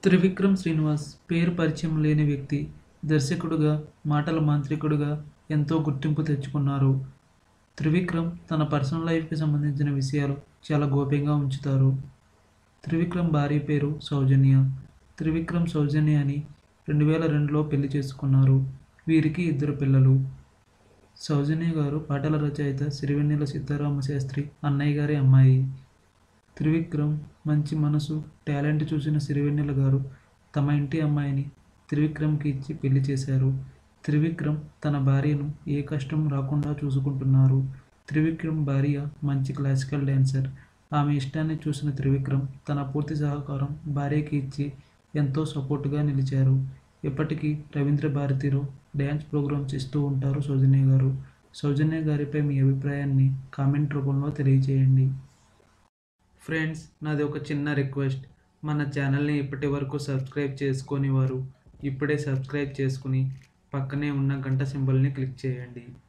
త్రివిక్రమ్ శ్రీనివాస్ పేరు పరిచయం లేని వ్యక్తి దర్శకుడుగా మాటల మాంత్రికుడుగా ఎంతో గుర్తింపు తెచ్చుకున్నారు త్రివిక్రమ్ తన పర్సనల్ లైఫ్కి సంబంధించిన విషయాలు చాలా గోప్యంగా ఉంచుతారు త్రివిక్రమ్ భార్య పేరు సౌజన్య త్రివిక్రమ్ సౌజన్య అని రెండు వేల రెండులో పెళ్లి చేసుకున్నారు వీరికి ఇద్దరు పిల్లలు సౌజన్య గారు పాటల రచయిత సిరివెన్నెల సీతారామ శాస్త్రి అన్నయ్య గారి అమ్మాయి త్రివిక్రమ్ మంచి మనసు టాలెంట్ చూసిన సిరివెన్నెల గారు తమ ఇంటి అమ్మాయిని త్రివిక్రమ్కి ఇచ్చి పెళ్లి చేశారు త్రివిక్రమ్ తన భార్యను ఏ కష్టం రాకుండా చూసుకుంటున్నారు త్రివిక్రమ్ భార్య మంచి క్లాసికల్ డ్యాన్సర్ ఆమె ఇష్టాన్ని చూసిన త్రివిక్రమ్ తన పూర్తి సహకారం భార్యకి ఇచ్చి ఎంతో సపోర్టుగా నిలిచారు ఇప్పటికీ రవీంద్ర భారతిలో డ్యాన్స్ ప్రోగ్రామ్స్ ఇస్తూ ఉంటారు సౌజన్య గారు సౌజన్య గారిపై మీ అభిప్రాయాన్ని కామెంట్ రూపంలో తెలియజేయండి ఫ్రెండ్స్ నాది ఒక చిన్న రిక్వెస్ట్ మన ఛానల్ని ఇప్పటి వరకు సబ్స్క్రైబ్ చేసుకొని వారు ఇప్పుడే సబ్స్క్రైబ్ చేసుకుని పక్కనే ఉన్న గంట సింబల్ని క్లిక్ చేయండి